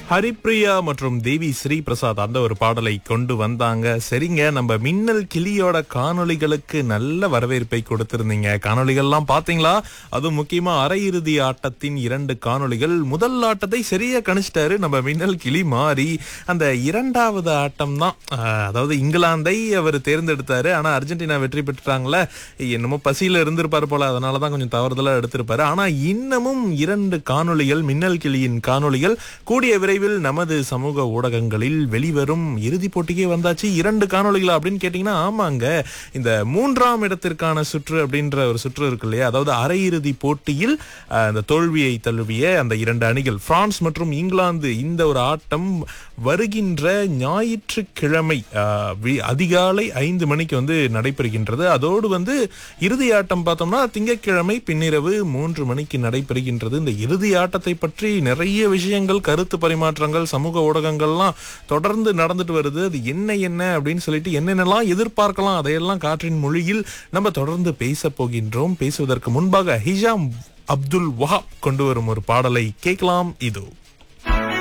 ஹரிப்ரியா மற்றும் தேவி ஸ்ரீ பிரசாத் அந்த ஒரு பாடலை கொண்டு வந்தாங்க சரிங்க நம்ம மின்னல் கிளியோட காணொளிகளுக்கு நல்ல வரவேற்பை கொடுத்திருந்தீங்க காணொளிகள்லாம் பாத்தீங்களா அதுவும் முக்கியமா அரையிறுதி ஆட்டத்தின் இரண்டு காணொளிகள் முதல் ஆட்டத்தை சரியா கணிச்சிட்டாரு நம்ம மின்னல் கிளி மாறி அந்த இரண்டாவது ஆட்டம் தான் அதாவது இங்கிலாந்தை அவர் தேர்ந்தெடுத்தாரு ஆனா அர்ஜென்டினா வெற்றி பெற்றுட்டாங்களே என்னமோ பசியில இருந்திருப்பாரு போல அதனாலதான் கொஞ்சம் தவறுதலா எடுத்திருப்பாரு ஆனா இன்னமும் இரண்டு காணொளிகள் மின்னல் கிளியின் காணொளிகள் கூடிய விரைவில் நமது சமூக ஊடகங்களில் வெளிவரும் இறுதி போட்டிக்கே வந்தாச்சு இரண்டு காணொளிகள் அப்படின்னு கேட்டீங்கன்னா ஆமாங்க இந்த மூன்றாம் இடத்திற்கான சுற்று அப்படின்ற ஒரு சுற்று இருக்கு இல்லையா அதாவது அரையிறுதி போட்டியில் அஹ், அந்த தோல்வியை தழுவிய அந்த இரண்டு அணிகள் பிரான்ஸ் மற்றும் இங்கிலாந்து இந்த ஒரு ஆட்டம் வருகின்ற ஞாயிற்றுக்கிழமை அஹ், வி- அதிகாலை ஐந்து மணிக்கு வந்து நடைபெறுகின்றது அதோடு வந்து இறுதி ஆட்டம் பார்த்தோம்னா திங்கட்கிழமை பின்னிரவு மூன்று மணிக்கு நடைபெறுகின்றது இந்த இறுதி ஆட்டத்தை பற்றி நிறைய விஷயங்கள் கருத்து பரிமாற்றங்கள் சமூக ஊடகங்கள்லாம் தொடர்ந்து நடந்துட்டு வருது அது என்ன என்ன அப்படின்னு சொல்லிட்டு என்னென்னலாம் எதிர்பார்க்கலாம் அதையெல்லாம் காற்றின் மொழியில் நம்ம தொடர்ந்து பேச போகின்றோம் பேசுவதற்கு முன்பாக ஹிஜாம் அப்துல் வஹாப் கொண்டு வரும் ஒரு பாடலை கேட்கலாம் இதோ